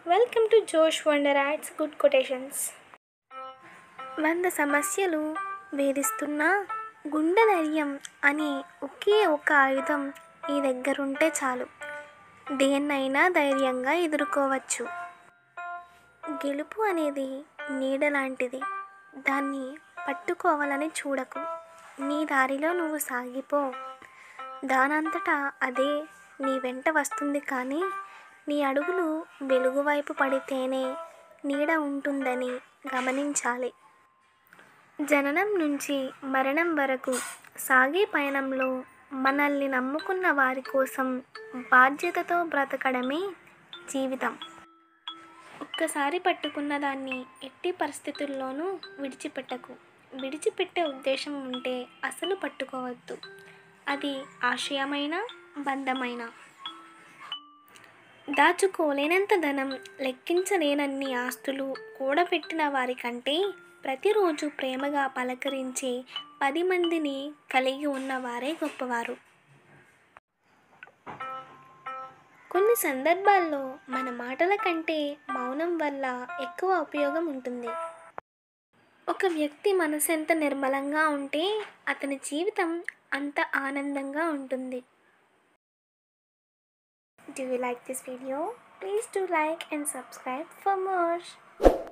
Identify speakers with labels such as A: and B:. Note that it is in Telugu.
A: Welcome to Josh wonder ads good quotations వంద సమస్యలు వేధిస్తున్నా గుండె ధైర్యం అనే ఒకే ఒక ఆయుధం ఈ దగ్గరుంటే చాలు దేన్నైనా ధైర్యంగా ఎదుర్కోవచ్చు గెలుపు అనేది నీడ లాంటిది దాన్ని పట్టుకోవాలని చూడకు నీ దారిలో నువ్వు సాగిపో దానంతటా అదే నీ వెంట వస్తుంది కానీ నీ అడుగులు వెలుగు వైపు పడితేనే నీడ ఉంటుందని గమనించాలి జననం నుంచి మరణం వరకు సాగే పయనంలో మనల్ని నమ్ముకున్న వారి కోసం బాధ్యతతో బ్రతకడమే జీవితం ఒక్కసారి పట్టుకున్న దాన్ని ఎట్టి పరిస్థితుల్లోనూ విడిచిపెట్టకు విడిచిపెట్టే ఉద్దేశం ఉంటే అసలు పట్టుకోవద్దు అది ఆశయమైన బంధమైన దాచుకోలేనంత ధనం లెక్కించలేనన్ని ఆస్తులు కూడబెట్టిన వారి కంటే ప్రతిరోజు ప్రేమగా పలకరించే పది మందిని కలిగి ఉన్నవారే గొప్పవారు కొన్ని సందర్భాల్లో మన మాటల కంటే మౌనం వల్ల ఎక్కువ ఉపయోగం ఉంటుంది ఒక వ్యక్తి మనసు ఎంత నిర్మలంగా ఉంటే అతని జీవితం అంత ఆనందంగా ఉంటుంది Do you like this video? Please do like and subscribe for more.